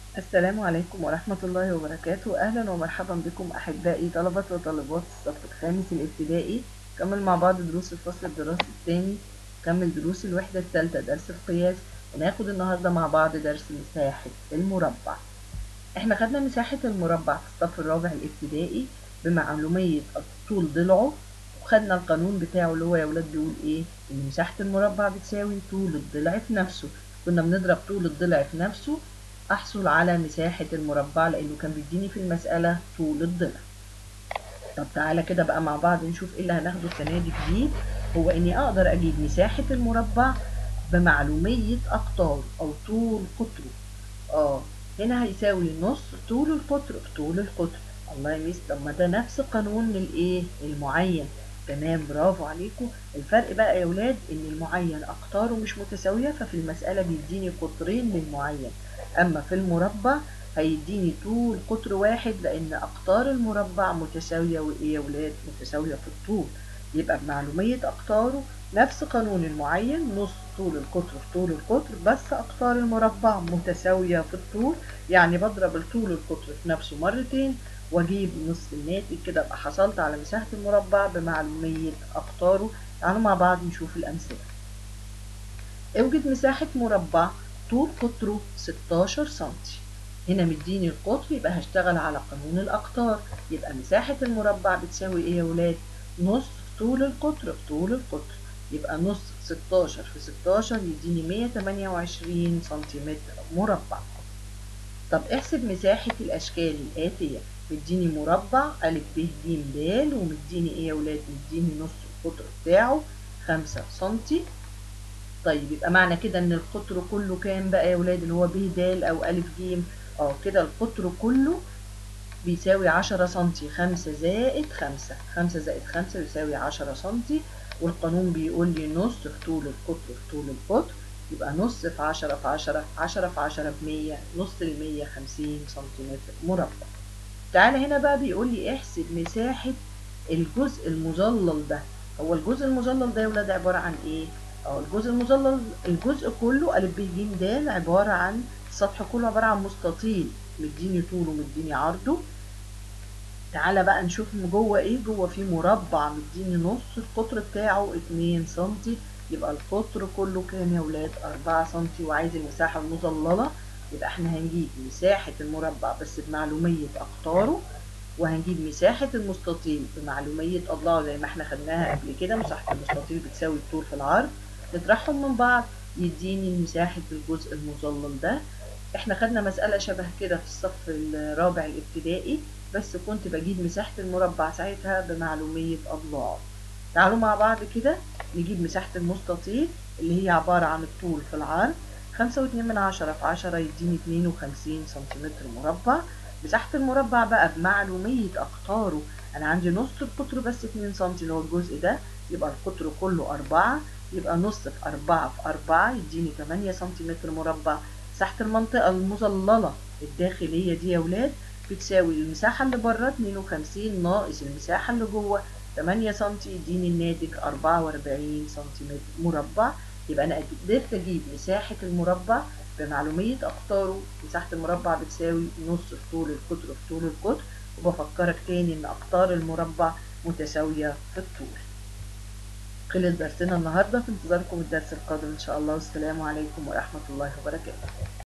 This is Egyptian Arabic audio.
السلام عليكم ورحمة الله وبركاته أهلا ومرحبا بكم أحبائي طلبة وطالبات الصف الخامس الابتدائي كمل مع بعض دروس الفصل الدراسي الثاني كمل دروس الوحدة الثالثة درس القياس وناخد النهاردة مع بعض درس مساحة المربع احنا خدنا مساحة المربع في الصف الرابع الابتدائي بمعلومية طول ضلعه وخدنا القانون بتاعه اللي هو يا ولاد بيقول ايه ان مساحة المربع بتساوي طول الضلع في نفسه كنا بنضرب طول الضلع في نفسه احصل على مساحة المربع لانه كان بيديني في المسألة طول الضلع طب تعالى كده بقى مع بعض نشوف ايه اللي هناخده السنة دي جديد هو اني اقدر اجيب مساحة المربع بمعلومية اقطاره او طول قطره اه هنا هيساوي نص طول القطر في طول القطر الله يميس طب ما ده نفس قانون للايه المعين تمام برافو عليكم الفرق بقى يا ولاد ان المعين اقطاره مش متساوية ففي المسألة بيديني قطرين للمعين اما في المربع هيديني طول قطر واحد لان اقطار المربع متساوية وايه يا ولاد متساوية في الطول يبقى بمعلومية اقطاره نفس قانون المعين نص طول القطر في طول القطر بس اقطار المربع متساوية في الطول يعني بضرب الطول القطر في نفسه مرتين واجيب نص الناتج كده ابقى حصلت على مساحة المربع بمعلومية اقطاره تعالوا مع بعض نشوف الامثلة اوجد مساحة مربع طول قطره 16 سنتي هنا مديني القطر يبقى هشتغل على قانون الأقطار يبقى مساحة المربع بتساوي ايه يا ولاد نص طول القطر في طول القطر يبقى نص 16 في 16 يديني 128 سنتيمتر مربع طب احسب مساحة الأشكال الآتية مديني مربع أ ب ج د ومديني ايه يا ولاد مديني نص القطر بتاعه 5 سنتي طيب يبقى معنى كده ان القطر كله كام بقى يا ولاد اللي هو ب د او ا ج اه كده القطر كله بيساوي عشرة سنتي خمسة زائد خمسة خمسة زائد خمسة بيساوي عشرة سنتي والقانون بيقول لي نص في طول القطر في طول القطر يبقى نص في عشرة في عشرة عشرة في عشرة بمية نص المية خمسين سنتيمتر مربع تعالى هنا بقى بيقول لي احسب مساحة الجزء المظلل ده هو الجزء المظلل ده يا ولاد عبارة عن ايه؟ اه الجزء المظلل الجزء كله أ ب ج د عبارة عن السطح كله عبارة عن مستطيل مديني طوله ومديني عرضه تعالى بقى نشوف جوه ايه جوه في مربع مديني نص القطر بتاعه 2 سنتي يبقى القطر كله كام يا ولاد 4 سنتي وعايز المساحة المظللة يبقى احنا هنجيب مساحة المربع بس بمعلومية أقطاره وهنجيب مساحة المستطيل بمعلومية أضلاعه زي ما احنا خدناها قبل كده مساحة المستطيل بتساوي الطول في العرض نطرحهم من بعض يديني مساحة الجزء المظلل ده احنا خدنا مسألة شبه كده في الصف الرابع الابتدائي بس كنت بجيب مساحة المربع ساعتها بمعلومية أضلاعه تعالوا مع بعض كده نجيب مساحة المستطيل اللي هي عبارة عن الطول في العرض خمسة واتنين من عشرة في عشرة يديني اتنين وخمسين سنتيمتر مربع مساحة المربع بقى بمعلومية أقطاره أنا عندي نص القطر بس اتنين سنتي اللي هو الجزء ده يبقى القطر كله أربعة يبقى نص في أربعة في أربعة يديني تمانية سنتيمتر مربع مساحة المنطقة المظللة الداخلية دي يا ولاد بتساوي المساحة اللي بره اتنين وخمسين ناقص المساحة اللي جوه تمانية سنتي يديني الناتج أربعة وأربعين سنتيمتر مربع يبقى أنا قدرت أجيب مساحة المربع بمعلومية أقطاره مساحة المربع بتساوي نص في طول القطر في طول القطر وبفكرك تاني إن أقطار المربع متساوية في الطول خلص درسنا النهاردة في انتظاركم الدرس القادم إن شاء الله والسلام عليكم ورحمة الله وبركاته